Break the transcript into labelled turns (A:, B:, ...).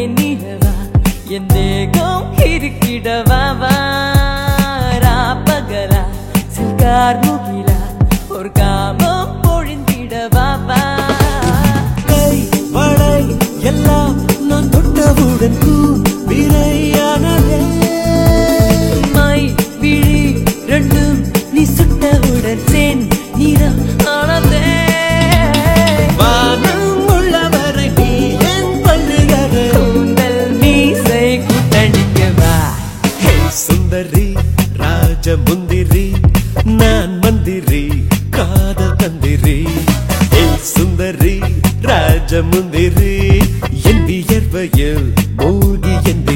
A: நிலவா என் தேகம் இருக்கிடவா வாரா பகலா சில்கார் முகிலா ஒரு காமம் பொழிந்திடவா வா
B: கை வளை எல்லாம் நான் தொட்டவுடன் பூ விரையானதே
A: மை விழி ரெண்டும் நீ சுட்டவுடன் சென் நிறம் ஆனதே
B: வானம் உள்ளவரை நீ என் பண்ணுகிறது
A: கூந்தல் மீசை கூட்டணிக்கவா
B: ஹே சுந்தரி ராஜமுந்திரி நான் மந்திரி காதல் தந்திரி ஹே சுந்தரி ராஜமுந்திரி என் வியர்வையில் மூழ்கி என்